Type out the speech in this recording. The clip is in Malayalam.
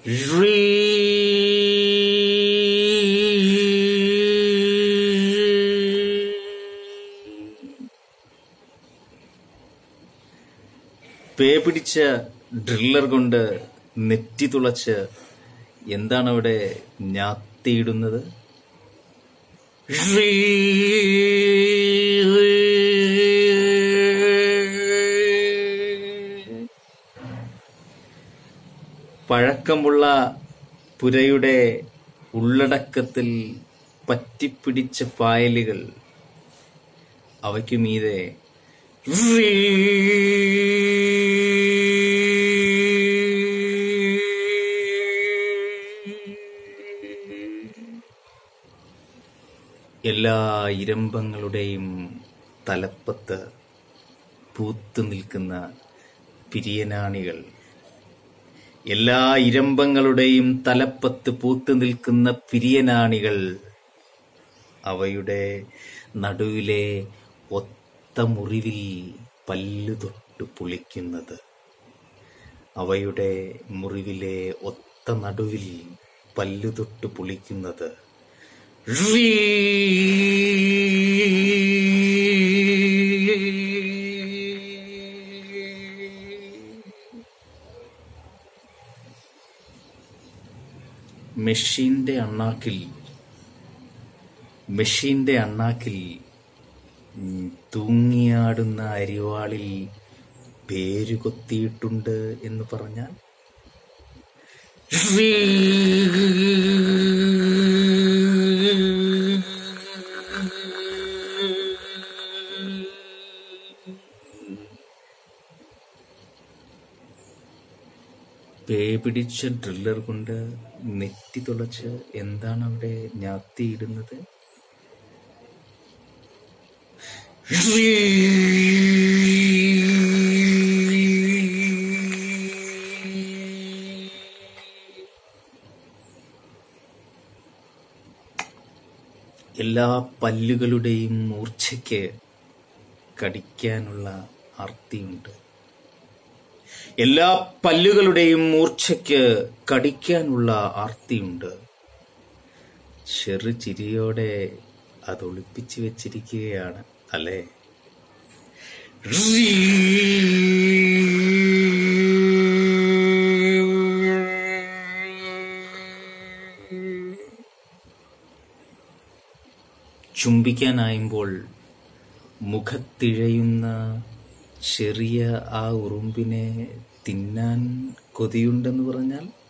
പേ പിടിച്ച ഡ്രില്ലർ കൊണ്ട് നെറ്റി തുളച്ച് എന്താണ് അവിടെ ഞാത്തിയിടുന്നത് പഴക്കമുള്ള പുരയുടെ ഉള്ളടക്കത്തിൽ പറ്റിപ്പിടിച്ച പായലുകൾ അവയ്ക്കു മീതെ എല്ലാ ഇരമ്പങ്ങളുടെയും തലപ്പത്ത് പൂത്തു നിൽക്കുന്ന പിരിയനാണികൾ എല്ലാ ഇരമ്പങ്ങളുടെയും തലപ്പത്ത് പൂത്തു നിൽക്കുന്ന പിരിയനാണികൾ അവയുടെ നടുവിലെ ഒത്ത മുറിവിൽ പല്ലു തൊട്ട് പുളിക്കുന്നത് അവയുടെ മുറിവിലെ ഒത്ത നടുവിൽ പല്ലു തൊട്ട് പുളിക്കുന്നത് മെഷീന്റെ അണ്ണാക്കിൽ മെഷീന്റെ അണ്ണാക്കിൽ ഉം, തൂങ്ങിയാടുന്ന അരിവാളിൽ പേര് കൊത്തിയിട്ടുണ്ട് എന്ന് പറഞ്ഞാൽ പേ പിടിച്ച ഡ്രില്ലർ കൊണ്ട് നെറ്റി തുളച്ച് എന്താണ് അവിടെ ഞാത്തിയിടുന്നത് എല്ലാ പല്ലുകളുടെയും മൂർച്ചയ്ക്ക് കടിക്കാനുള്ള ആർത്തിയുണ്ട് എല്ലാ പല്ലുകളുടെയും മൂർച്ചയ്ക്ക് കടിക്കാനുള്ള ആർത്തിയുണ്ട് ചെറു ചിരിയോടെ അത് ഒളിപ്പിച്ചു വെച്ചിരിക്കുകയാണ് അല്ലേ ചുംബിക്കാനായുമ്പോൾ മുഖത്തിഴയുന്ന ചെറിയ ആ ഉറുമ്പിനെ തിന്നാൻ കൊതിയുണ്ടെന്ന് പറഞ്ഞാൽ